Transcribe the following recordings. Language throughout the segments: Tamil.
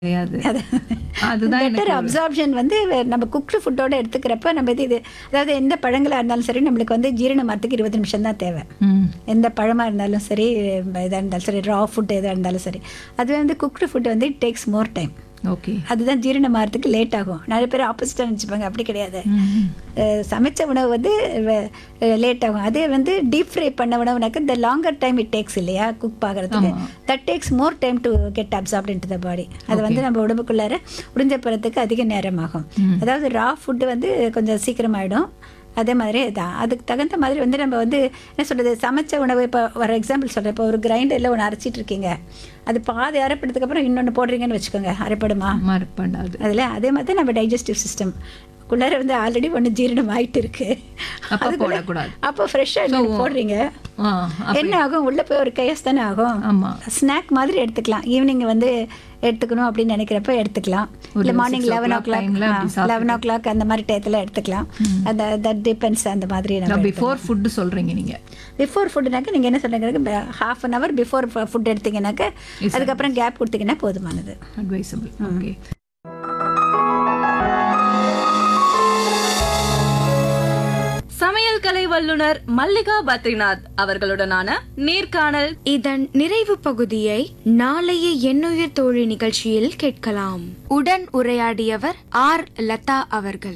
கிடையாது அதுதான் எனக்கு பெட்டர் அப்சார்ப்ஷன் வந்து நம்ம குக்டு ஃபுட்டோட எடுத்துக்கிறப்ப நம்ம இது இது அதாவது எந்த பழங்களாக இருந்தாலும் சரி நம்மளுக்கு வந்து ஜீரணமாகறதுக்கு இருபது நிமிஷம் தான் தேவை ம் எந்த பழமாக இருந்தாலும் சரி இதாக இருந்தாலும் சரி ரா ஃபுட் எதாக இருந்தாலும் சரி அதுவே வந்து குக்டு ஃபுட் வந்து it takes more time okay அதுதான் ஜீரணமாகறதுக்கு லேட் ஆகும் நிறைய பேர் ஆப்போசிட்டாக நினச்சிப்பாங்க அப்படி கிடையாது அஹ் சமைச்ச உணவு வந்து லேட் ஆகும் அதே வந்து டீப் ஃப்ரை பண்ண உணவுனாக்க இந்த லாங்கர் டைம் இட் டேக்ஸ் இல்லையா குக் ஆகிறதுக்கு that takes more time to get absorbed into the body அது வந்து நம்ம உடம்புக்குள்ளார உறிஞ்ச போகிறதுக்கு அதிக நேரம் ஆகும் அதாவது ரா ஃபுட்டு வந்து கொஞ்சம் சீக்கிரமாயிடும் அதே மாதிரி தான் அதுக்கு தகுந்த மாதிரி வந்து நம்ம வந்து என்ன சொல்கிறது சமைச்ச உணவு இப்போ ஒரு எக்ஸாம்பிள் சொல்கிறேன் இப்போ ஒரு கிரைண்டரில் ஒன்று அரைச்சிட்டு இருக்கீங்க அது பாதி அரைப்படுறதுக்கு அப்புறம் இன்னொன்று போடுறீங்கன்னு வச்சுக்கோங்க அரைப்படுமா மார்க் பண்ணாது அதில் அதே மாதிரி தான் நம்ம டைஜஸ்டிவ் சிஸ்டம் குள்ளார வந்து ஆல்ரெடி ஒன்று ஜீரணம் ஆயிட்டு இருக்கு அப்ப அதுக்குள்ள- போடக்கூடாது. அப்போ ஃப்ரெஷ்ஷாக இன்னொன்று போடுறீங்க ஆ என்ன ஆகும் உள்ளே போய் ஒரு கையஸ் தானே ஆகும் ஆமா ஸ்நாக் மாதிரி எடுத்துக்கலாம் ஈவினிங் வந்து எடுத்துக்கணும் அப்படின்னு நினைக்கிறப்ப எடுத்துக்கலாம் ஒரு இல்லை மார்னிங் six லெவன் ஓ o'clock timeல அப்படி கிளாக் லெவன் ஓ கிளாக் அந்த மாதிரி டயத்தில் எடுத்துக்கலாம் அந்த தட் டிபெண்ட்ஸ் அந்த மாதிரி நம்ம பிஃபோர் ஃபுட் சொல்றீங்க நீங்க பிஃபோர் ஃபுட்டுனாக்க நீங்கள் என்ன சொல்கிறீங்க half an hour before food எடுத்தீங்கன்னாக்க அதுக்கப்புறம் கேப் கொடுத்தீங்கன்னா போதுமானது அட்வைசபிள் ஓகே சமையல் கலை வல்லுனர் மல்லிகா பத்ரிநாத் அவர்களுடனான நேர்காணல் இதன் நிறைவு பகுதியை நாளைய எண்ணுயிர் தோழி நிகழ்ச்சியில் கேட்கலாம் உடன் உரையாடியவர் ஆர் லதா அவர்கள்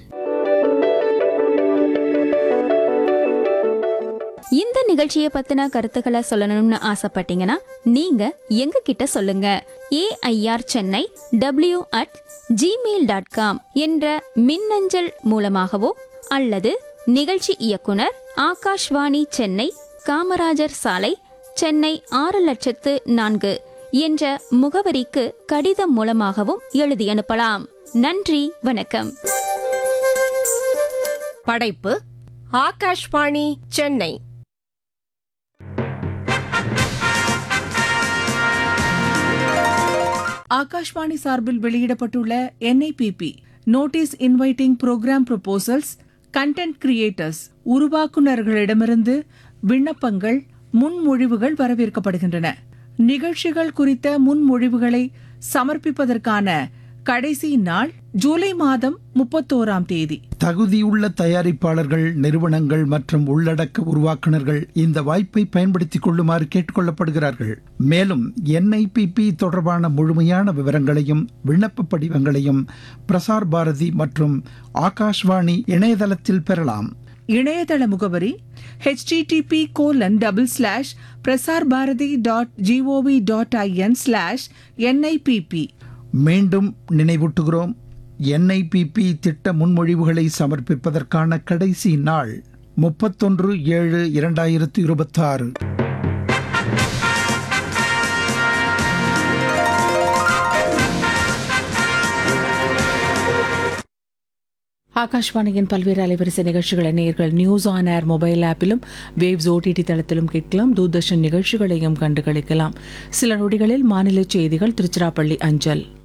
இந்த நிகழ்ச்சியை பத்தின கருத்துக்களை சொல்லணும்னு ஆசைப்பட்டீங்கன்னா நீங்க எங்க கிட்ட சொல்லுங்க AIR Chennai W at Gmail dot com என்ற மின்னஞ்சல் மூலமாகவோ அல்லது நிகழ்ச்சி இயக்குனர் ஆகாஷ்வாணி சென்னை காமராஜர் சாலை சென்னை ஆறு லட்சத்து நான்கு என்ற முகவரிக்கு கடிதம் மூலமாகவும் எழுதி அனுப்பலாம் நன்றி வணக்கம் படைப்பு ஆகாஷ்வாணி சென்னை ஆகாஷ்வாணி சார்பில் வெளியிடப்பட்டுள்ள NIPP notice inviting programme proposals content creators உருவாக்குநர்களிடமிருந்து விண்ணப்பங்கள் முன்மொழிவுகள் வரவேற்கப்படுகின்றன நிகழ்ச்சிகள் குறித்த முன்மொழிவுகளை சமர்ப்பிப்பதற்கான கடைசி நாள் ஜூலை மாதம் முப்பத்தோராம் தேதி தகுதியுள்ள தயாரிப்பாளர்கள் நிறுவனங்கள் மற்றும் உள்ளடக்க உருவாக்குனர்கள் இந்த வாய்ப்பை பயன்படுத்திக் கொள்ளுமாறு கேட்டுக்கொள்ளப்படுகிறார்கள் மேலும் என்ஐபிபி தொடர்பான முழுமையான விவரங்களையும் விண்ணப்ப படிவங்களையும் பிரசார் பாரதி மற்றும் ஆகாஷ்வாணி இணையதளத்தில் பெறலாம் இணையதள முகவரி http colon double slash Prasar Bharati dot GOV dot IN slash NIPP மீண்டும் நினைவூட்டுகிறோம் என்ஐபிபி திட்ட முன்மொழிவுகளை சமர்ப்பிப்பதற்கான கடைசி நாள் முப்பத்தொன்று ஏழு இரண்டாயிரத்து இருபத்தாறு ஆகாஷ்வாணியின் பல்வேறு அலைவரிசை நிகழ்ச்சிகளை நேர்கள் நியூஸ் ஆன் ஏர் மொபைல் ஆப்பிலும் வேவ்ஸ் ஓடிடி தளத்திலும் கேட்கலாம் தூர்தர்ஷன் நிகழ்ச்சிகளையும் கண்டு களிக்கலாம் சில நொடிகளில் மாநில செய்திகள் திருச்சிராப்பள்ளி அஞ்சல்